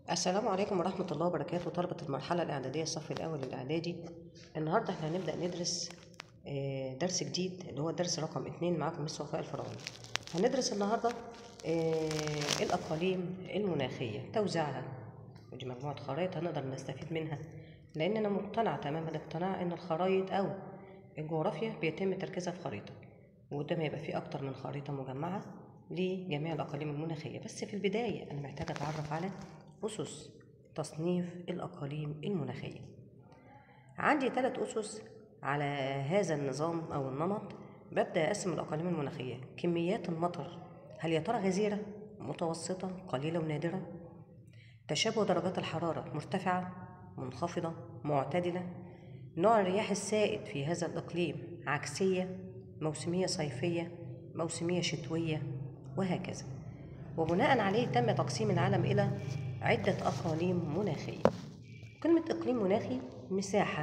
السلام عليكم ورحمة الله وبركاته طلبة المرحلة الإعدادية الصف الأول الإعدادي النهاردة احنا هنبدأ ندرس آه، درس جديد اللي هو درس رقم اتنين معاكم مس وفاء الفرعوني هندرس النهاردة آه، الأقاليم المناخية توزيعها ودي مجموعة خرائط هنقدر نستفيد منها لأن أنا مقتنعة تمام الاقتناع إن الخرايط أو الجغرافيا بيتم تركيزها في خريطة وقدام هيبقى في أكتر من خريطة مجمعة لجميع الأقاليم المناخية بس في البداية أنا محتاجة أتعرف على أسس تصنيف الأقاليم المناخية عندي ثلاث أسس على هذا النظام أو النمط ببدأ أقسم الأقاليم المناخية كميات المطر هل يا ترى غزيرة متوسطة قليلة ونادرة تشابه درجات الحرارة مرتفعة منخفضة معتدلة نوع الرياح السائد في هذا الإقليم عكسية موسمية صيفية موسمية شتوية وهكذا وبناء عليه تم تقسيم العالم إلى عدة أقاليم مناخية كلمة إقليم مناخي مساحة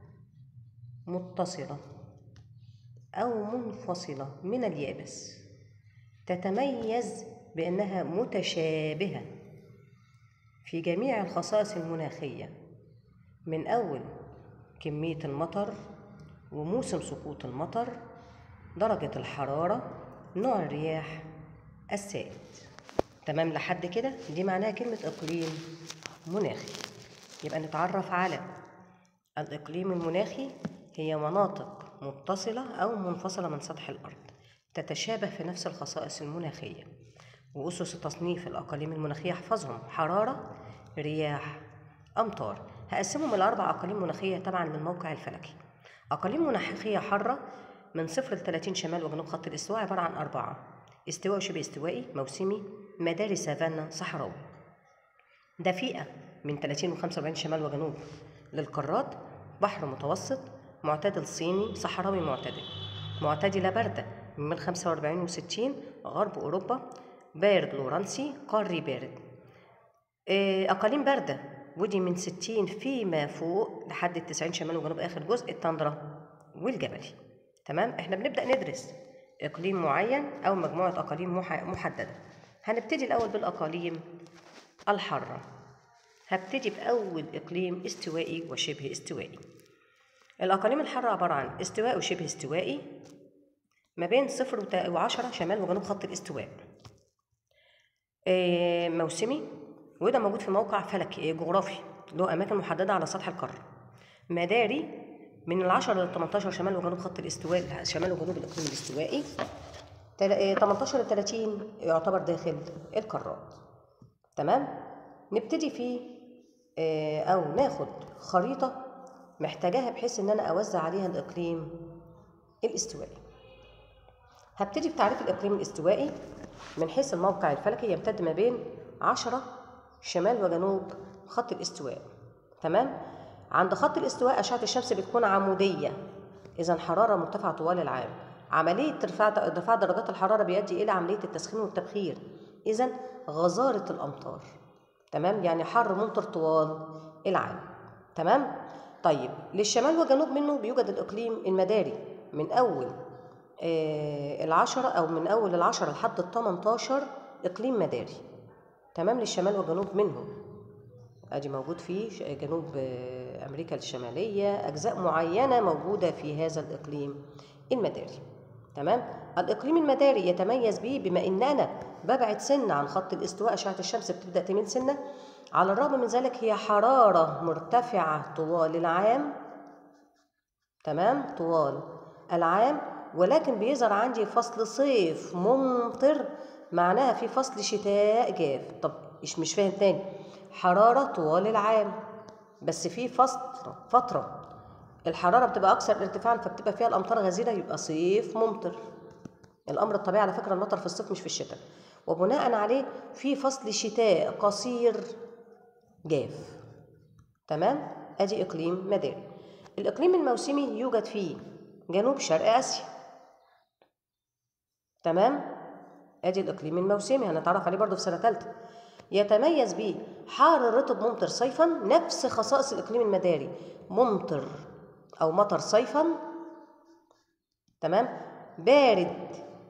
متصلة أو منفصلة من اليابس تتميز بأنها متشابهة في جميع الخصائص المناخية من أول كمية المطر وموسم سقوط المطر درجة الحرارة نوع الرياح السائد تمام لحد كده دي معناها كلمة إقليم مناخي يبقى نتعرف على الإقليم المناخي هي مناطق متصلة أو منفصلة من سطح الأرض تتشابه في نفس الخصائص المناخية وأسس تصنيف الأقاليم المناخية احفظهم حرارة رياح أمطار هقسمهم الأربع أقاليم مناخية تبعا للموقع الفلكي أقاليم مناخية حارة من صفر ل 30 شمال وجنوب خط الاستواء عبارة عن أربعة استواء وشبه استوائي موسمي مداري سافانا صحراوي دفيئة من 30 و 45 شمال وجنوب للقارات بحر متوسط معتدل صيني صحراوي معتدل معتدلة باردة من 45 و 60 غرب أوروبا بارد لورنسي قاري بارد آه، أقاليم باردة ودي من 60 فيما فوق لحد ال 90 شمال وجنوب آخر جزء التندرة والجبلي تمام احنا بنبدأ ندرس إقليم معين أو مجموعة أقاليم مح- محددة هنبتدي الأول بالأقاليم الحارة هبتدي بأول إقليم استوائي وشبه استوائي الأقاليم الحارة عبارة عن استواء وشبه استوائي ما بين صفر وتا- وعشرة شمال وجنوب خط الاستواء آه، موسمي وده موجود في موقع فلكي آه، جغرافي له أماكن محددة على سطح القارة مداري من العشرة لل 18 شمال وجنوب خط الاستواء شمال وجنوب الإقليم الاستوائي تل- آه، 18 ل 30 يعتبر داخل القارات تمام نبتدي في آه، أو ناخد خريطة محتاجاها بحيث إن أنا أوزع عليها الإقليم الاستوائي هبتدي بتعريف الإقليم الاستوائي من حيث الموقع الفلكي يمتد ما بين عشرة شمال وجنوب خط الاستواء تمام عند خط الاستواء أشعة الشمس بتكون عمودية إذا حرارة مرتفعة طوال العام عملية ارتفاع ارتفاع درجات الحرارة بيؤدي إلى عملية التسخين والتبخير إذا غزارة الأمطار تمام يعني حر ممطر طوال العام تمام طيب للشمال وجنوب منه بيوجد الإقليم المداري من أول آه، العشرة أو من أول العشرة لحد التمنتاشر إقليم مداري تمام للشمال وجنوب منه أدي موجود فيه ش- جنوب آه، أمريكا الشمالية أجزاء معينة موجودة في هذا الإقليم المداري تمام الإقليم المداري يتميز به بما إن أنا ببعد سنة عن خط الاستواء أشعة الشمس بتبدأ تميل سنة على الرغم من ذلك هي حرارة مرتفعة طوال العام تمام طوال العام ولكن بيظهر عندي فصل صيف ممطر معناها في فصل شتاء جاف طب مش مش فاهم تاني حرارة طوال العام بس في فترة فترة الحرارة بتبقى أكثر ارتفاعا فبتبقى فيها الأمطار غزيرة يبقى صيف ممطر الأمر الطبيعي على فكرة المطر في الصيف مش في الشتاء وبناء عليه في فصل شتاء قصير جاف تمام ادي اقليم مداري الاقليم الموسمي يوجد في جنوب شرق اسيا تمام ادي الاقليم الموسمي هنتعرف عليه برضو في سنه ثالثه يتميز به حار رطب ممطر صيفا نفس خصائص الاقليم المداري ممطر او مطر صيفا تمام بارد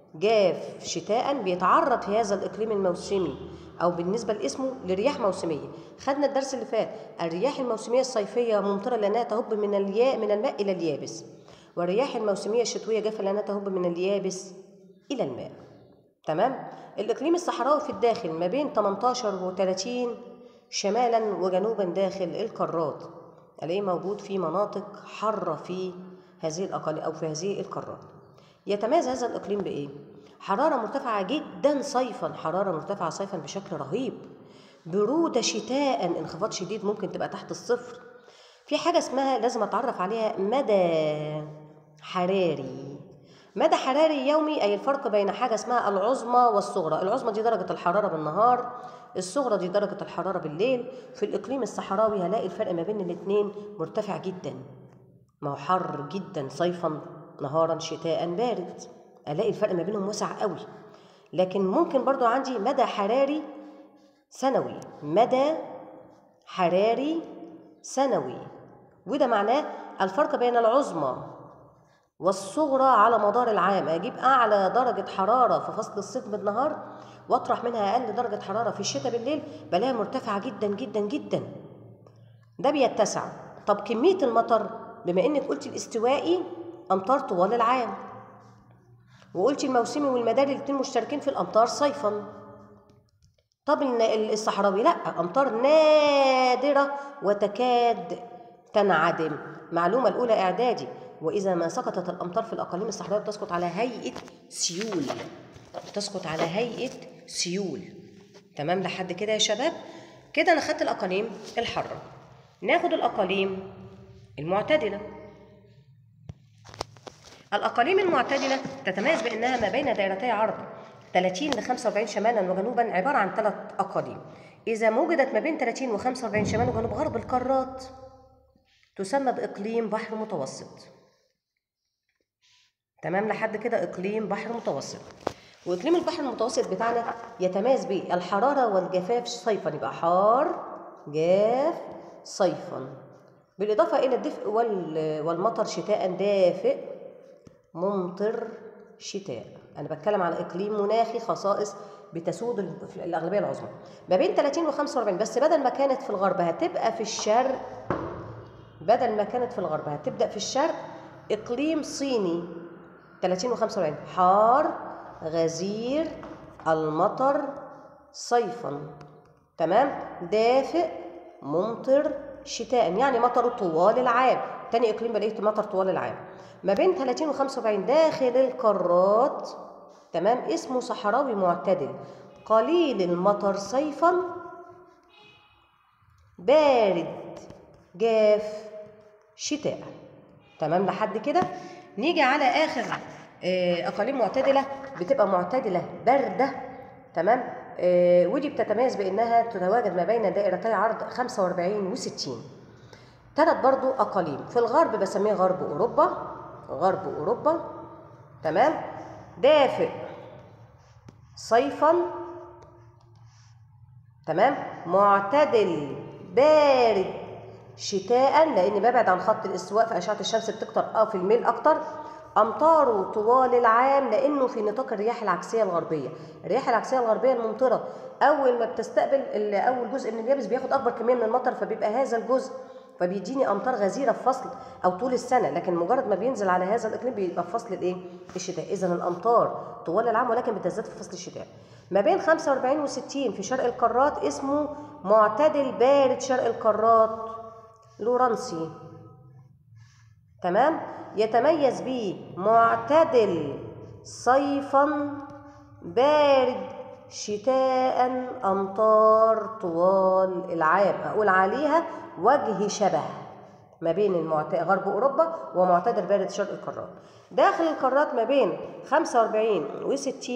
جاف شتاء بيتعرض في هذا الإقليم الموسمي أو بالنسبة لاسمه لرياح موسمية خدنا الدرس اللي فات الرياح الموسمية الصيفية ممطرة لأنها تهب من الياء من الماء إلى اليابس والرياح الموسمية الشتوية جافة لأنها تهب من اليابس إلى الماء تمام الإقليم الصحراوي في الداخل ما بين 18 و 30 شمالا وجنوبا داخل القارات الاقيه موجود في مناطق حارة في هذه الأقاليم أو في هذه القارات يتميز هذا الإقليم بإيه؟ حرارة مرتفعة جدا صيفا حرارة مرتفعة صيفا بشكل رهيب برودة شتاء انخفاض شديد ممكن تبقى تحت الصفر في حاجة اسمها لازم أتعرف عليها مدى حراري مدى حراري يومي أي الفرق بين حاجة اسمها العظمى والصغرى العظمى دي درجة الحرارة بالنهار الصغرى دي درجة الحرارة بالليل في الإقليم الصحراوي هلاقي الفرق ما بين الاتنين مرتفع جدا ما هو حر جدا صيفا نهارا شتاء بارد الاقي الفرق ما بينهم واسع قوي لكن ممكن برضو عندي مدى حراري سنوي مدى حراري سنوي وده معناه الفرق بين العظمى والصغرى على مدار العام اجيب اعلى درجه حراره في فصل الصيف بالنهار واطرح منها اقل درجه حراره في الشتاء بالليل بلاقيها مرتفعه جدا جدا جدا ده بيتسع طب كميه المطر بما انك قلتي الاستوائي امطار طوال العام وقلتي الموسمي والمداري الاثنين مشتركين في الامطار صيفا طب الصحراوي لا امطار نادره وتكاد تنعدم معلومه الاولى اعدادي واذا ما سقطت الامطار في الاقاليم الصحراويه بتسقط على هيئه سيول بتسقط على هيئه سيول تمام لحد كده يا شباب كده انا خدت الاقاليم الحاره ناخد الاقاليم المعتدله الأقاليم المعتدلة تتميز بأنها ما بين دائرتي عرض 30 ل 45 شمالا وجنوبا عبارة عن ثلاث أقاليم إذا وجدت ما بين 30 و 45 شمال وجنوب غرب القارات تسمى بإقليم بحر متوسط تمام لحد كده إقليم بحر متوسط وإقليم البحر المتوسط بتاعنا يتميز بالحرارة والجفاف صيفا يبقى حار جاف صيفا بالإضافة إلى الدفء والمطر شتاء دافئ ممطر شتاء انا بتكلم على اقليم مناخي خصائص بتسود الاغلبيه العظمى ما بين 30 و 45 بس بدل ما كانت في الغرب هتبقى في الشرق بدل ما كانت في الغرب هتبدا في الشرق اقليم صيني 30 و 45 حار غزير المطر صيفا تمام دافئ ممطر شتاء يعني مطر طوال العام تاني اقليم بلاقيه مطر طوال العام ما بين 30 و 45 داخل القارات تمام اسمه صحراوي معتدل قليل المطر صيفا بارد جاف شتاء تمام لحد كده نيجي على اخر اقاليم معتدله بتبقى معتدله بارده تمام آه ودي بتتميز بانها تتواجد ما بين دائرتي عرض 45 و60 ثلاث برضو اقاليم في الغرب بسميه غرب اوروبا غرب اوروبا تمام دافئ صيفا تمام معتدل بارد شتاء لان ببعد عن خط الاستواء فاشعه الشمس بتكتر اه في الميل اكتر امطاره طوال العام لانه في نطاق الرياح العكسيه الغربيه الرياح العكسيه الغربيه الممطره اول ما بتستقبل اول جزء من اليابس بياخد اكبر كميه من المطر فبيبقى هذا الجزء فبيديني امطار غزيره في فصل او طول السنه لكن مجرد ما بينزل على هذا الاقليم بيبقى في فصل الايه الشتاء اذا الامطار طوال العام ولكن بتزداد في فصل الشتاء ما بين 45 و60 في شرق القارات اسمه معتدل بارد شرق القارات لورنسي تمام يتميز به معتدل صيفا بارد شتاء امطار طوال العام اقول عليها وجه شبه ما بين المعت... غرب اوروبا ومعتدل بارد شرق القارات داخل القارات ما بين 45 و60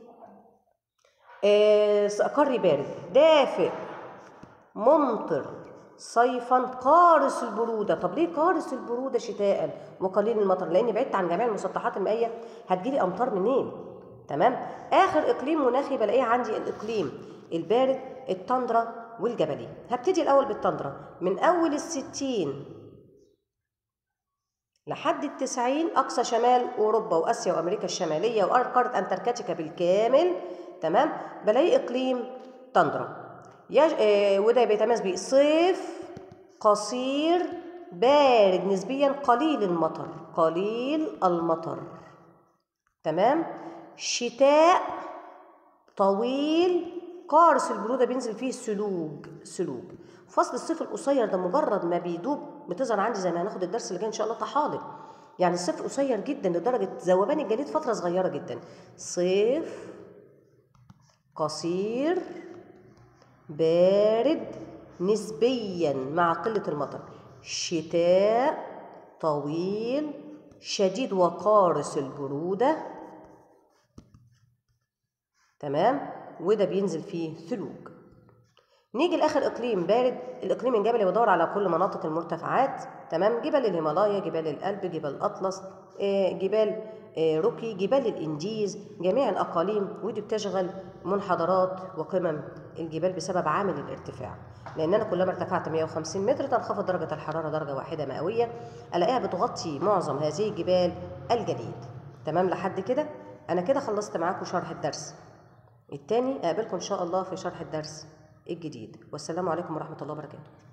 آه قاري بارد دافئ ممطر صيفا قارس البروده طب ليه قارس البروده شتاء وقليل المطر لاني بعدت عن جميع المسطحات المائيه هتجيلي امطار منين تمام اخر اقليم مناخي بلاقيه عندي الاقليم البارد التندرا والجبلي هبتدي الاول بالتندرا من اول الستين لحد التسعين أقصى شمال أوروبا وآسيا وأمريكا الشمالية وقارة أنتاركتيكا بالكامل تمام بلاقي إقليم تندرا يج... آه وده بيتميز بيه صيف قصير بارد نسبيا قليل المطر قليل المطر تمام شتاء طويل قارس البرودة بينزل فيه سلوج سلوج فصل الصيف القصير ده مجرد ما بيدوب بتظهر عندي زي ما هناخد الدرس اللي جاي ان شاء الله طحالب يعني الصيف قصير جدا لدرجة ذوبان الجليد فترة صغيرة جدا صيف قصير بارد نسبيا مع قلة المطر شتاء طويل شديد وقارس البرودة تمام وده بينزل فيه ثلوج نيجي لاخر اقليم بارد الاقليم الجبلي بدور على كل مناطق المرتفعات تمام جبال الهيمالايا جبال الألب جبال الاطلس آه، جبال آه، روكي جبال الانديز جميع الاقاليم ودي بتشغل منحدرات وقمم الجبال بسبب عامل الارتفاع لان انا كلما ارتفعت 150 متر تنخفض درجه الحراره درجه واحده مئويه الاقيها بتغطي معظم هذه الجبال الجليد تمام لحد كده انا كده خلصت معاكم شرح الدرس التاني اقابلكم ان شاء الله في شرح الدرس الجديد والسلام عليكم ورحمه الله وبركاته